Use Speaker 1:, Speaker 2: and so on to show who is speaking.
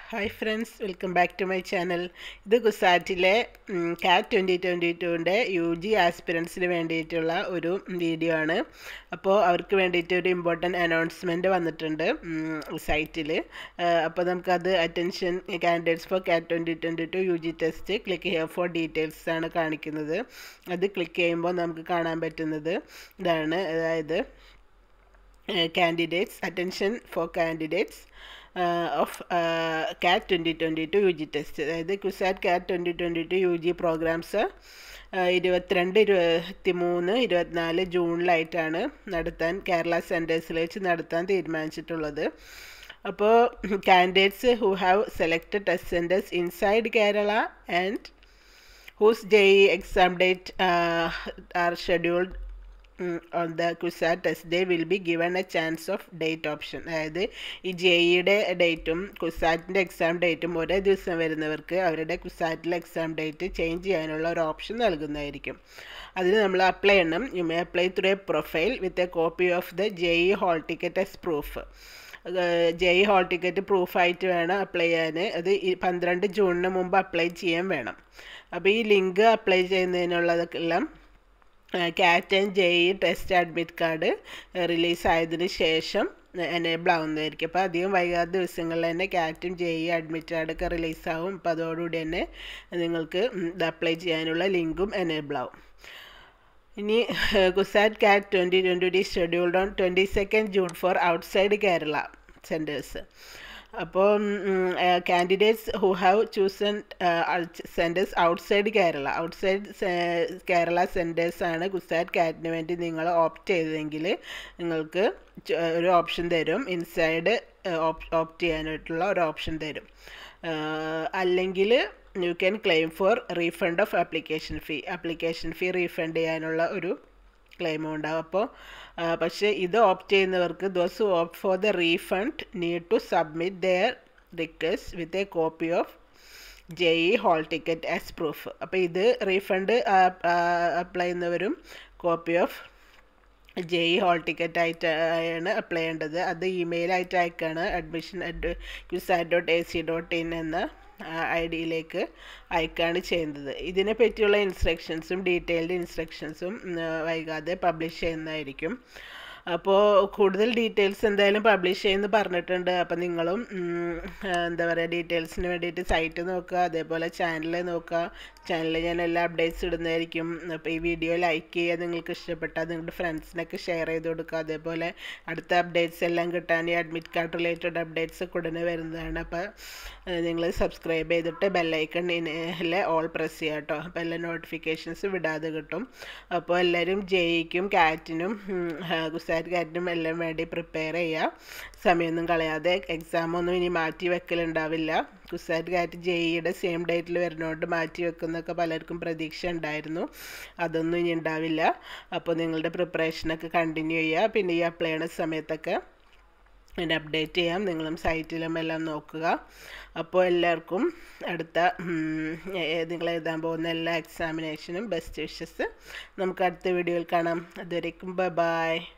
Speaker 1: hi friends welcome back to my channel ഇത് ഗുസാറ്റിലെ CAT twenty twenty ടുവിൻ്റെ U G ആസ്പിറൻസിന് വേണ്ടിയിട്ടുള്ള ഒരു വീഡിയോ ആണ് അപ്പോൾ അവർക്ക് വേണ്ടിയിട്ട് ഒരു ഇമ്പോർട്ടൻറ്റ് അനൗൺസ്മെൻറ്റ് വന്നിട്ടുണ്ട് സൈറ്റിൽ അപ്പോൾ നമുക്കത് attention candidates for CAT twenty twenty two U G test click here for details ആണ് കാണിക്കുന്നത് അത് ക്ലിക്ക് ചെയ്യുമ്പോൾ നമുക്ക് കാണാൻ പറ്റുന്നത് ഇതാണ് അതായത് candidates attention for candidates of CAT twenty twenty two U G test അതായത് CUSAT CAT twenty twenty two U G programs ഇരുപത്തിരണ്ട് ഇരുപത്തി മൂന്ന് ഇരുപത്തിനാല് ജൂണിലായിട്ടാണ് നടത്താൻ കേരള സെൻറ്റേഴ്സിൽ വെച്ച് നടത്താൻ തീരുമാനിച്ചിട്ടുള്ളത് അപ്പോൾ candidates who have selected test centres inside Kerala and whose J E exam date are scheduled on the CUSAT test day will be given a chance of date option അതായത് ഈ ജെ ഇയുടെ ഡേറ്റും കുസാറ്റിൻ്റെ എക്സാം ഡേറ്റും ഒരേ ദിവസം വരുന്നവർക്ക് അവരുടെ കുസാറ്റിലെ എക്സാം ഡേറ്റ് ചേഞ്ച് ചെയ്യാനുള്ള ഒരു ഓപ്ഷൻ നൽകുന്നതായിരിക്കും അതിന് നമ്മൾ അപ്ലൈ ചെയ്യണം you may apply through a profile with a copy of the J E hall ticket as proof J E hall ticket പ്രൂഫായിട്ട് വേണം അപ്ലൈ ചെയ്യാൻ അത് പന്ത്രണ്ട് ജൂണിന് മുമ്പ് അപ്ലൈ ചെയ്യാൻ വേണം അപ്പോൾ ഈ ലിങ്ക് അപ്ലൈ ചെയ്യുന്നതിനുള്ളതെല്ലാം CAT and J E test admit card റിലീസായതിന് ശേഷം എനേബിൾ ആവുന്നതായിരിക്കും അപ്പോൾ അധികം വൈകാത്ത ദിവസങ്ങളിൽ തന്നെ കാറ്റും ജെ ഇ അഡ്മിറ്റ് കാർഡൊക്കെ റിലീസാവും അപ്പോൾ അതോടുകൂടി തന്നെ നിങ്ങൾക്ക് ഇത് അപ്ലൈ ചെയ്യാനുള്ള ലിങ്കും എനേബിൾ ആവും ഇനി CUSAT CAT twenty twenty D scheduled on twenty second June for outside Kerala centres അപ്പോൾ candidates who have chosen centres outside Kerala outside Kerala centres ആണ് കുസാറ്റ് കാറ്റിന് വേണ്ടി നിങ്ങൾ ഓപ്റ്റ് ചെയ്തതെങ്കിൽ നിങ്ങൾക്ക് ഒരു ഓപ്ഷൻ തരും ഇൻസൈഡ് ഓപ്റ്റ് ചെയ്യാനായിട്ടുള്ള ഒരു ഓപ്ഷൻ തരും അല്ലെങ്കിൽ you can claim for refund of application fee application fee refund ചെയ്യാനുള്ള ഒരു ക്ലെയിമും ഉണ്ടാവും അപ്പോൾ പക്ഷേ ഇത് ഓപ്റ്റ് ചെയ്യുന്നവർക്ക് those opt for the refund need to submit their request with a copy of J E hall ticket as proof അപ്പോൾ ഇത് റീഫണ്ട് അപ്ലൈ ചെയ്യുന്നവരും copy of J E hall ticket ആയിട്ടാണ് അപ്ലൈ ചെയ്യേണ്ടത് അത് ഇമെയിലായിട്ട് അയക്കാണ് admission at CUSAT dot A C dot in എന്ന I ഡിയിലേക്ക് അയക്കാണ് ചെയ്യുന്നത് ഇതിനെ പറ്റിയുള്ള ഇൻസ്ട്രക്ഷൻസും ഡീറ്റെയിൽഡ് ഇൻസ്ട്രക്ഷൻസും വൈകാതെ പബ്ലിഷ് ചെയ്യുന്നതായിരിക്കും അപ്പോൾ കൂടുതൽ ഡീറ്റെയിൽസ് എന്തായാലും പബ്ലിഷ് ചെയ്യുമെന്ന് പറഞ്ഞിട്ടുണ്ട് അപ്പോൾ നിങ്ങളും എന്താ പറയുക ഡീറ്റെയിൽസിന് വേണ്ടിയിട്ട് സൈറ്റ് നോക്കുക അതേപോലെ ചാനൽ നോക്കുക ചാനലിൽ ഞാൻ എല്ലാ അപ്ഡേറ്റ്സ് ഇടുന്നതായിരിക്കും അപ്പോൾ ഈ വീഡിയോ ലൈക്ക് ചെയ്യുക നിങ്ങൾക്ക് ഇഷ്ടപ്പെട്ടാൽ നിങ്ങളുടെ ഫ്രണ്ട്സിനൊക്കെ ഷെയർ ചെയ്ത് കൊടുക്കുക അതേപോലെ അടുത്ത അപ്ഡേറ്റ്സ് എല്ലാം കിട്ടാൻ ഈ അഡ്മിറ്റ് കാർഡ് റിലേറ്റഡ് അപ്ഡേറ്റ്സ് ഉടനെ വരുന്നതാണ് അപ്പോൾ നിങ്ങൾ സബ്സ്ക്രൈബ് ചെയ്തിട്ട് ബെല്ലൈക്കണിലെ ഓൾ പ്രസ് ചെയ്യുക കേട്ടോ അപ്പോൾ എല്ലാ നോട്ടിഫിക്കേഷൻസ് വിടാതെ കിട്ടും അപ്പോൾ എല്ലാവരും ജെയ്ക്കും കാറ്റിനും ഗുസാറ്റ് കാറ്റിനും എല്ലാം വേണ്ടി പ്രിപ്പയർ ചെയ്യുക സമയമൊന്നും കളയാതെ എക്സാമൊന്നും ഇനി മാറ്റി വെക്കലുണ്ടാവില്ല കുസാറ്റ് കാറ്റ് ജെഇയുടെ സെയിം ഡേറ്റിൽ വരുന്നതുകൊണ്ട് മാറ്റി വെക്കുന്നൊക്കെ പലർക്കും പ്രതീക്ഷ ഉണ്ടായിരുന്നു അതൊന്നും ഇനി ഉണ്ടാവില്ല അപ്പോൾ നിങ്ങളുടെ പ്രിപ്പറേഷനൊക്കെ കണ്ടിന്യൂ ചെയ്യുക പിന്നെ ഈ അപ്ലൈ ചെയ്യുന്ന സമയത്തൊക്കെ അതിൻ്റെ അപ്ഡേറ്റ് ചെയ്യാം നിങ്ങളും സൈറ്റിലും എല്ലാം നോക്കുക അപ്പോൾ എല്ലാവർക്കും അടുത്ത നിങ്ങൾ എഴുതാൻ പോകുന്ന എല്ലാ എക്സാമിനേഷനും ബെസ്റ്റ് വിഷസ് നമുക്ക് അടുത്ത വീഡിയോയിൽ കാണാം അതുവരേക്കും ബൈ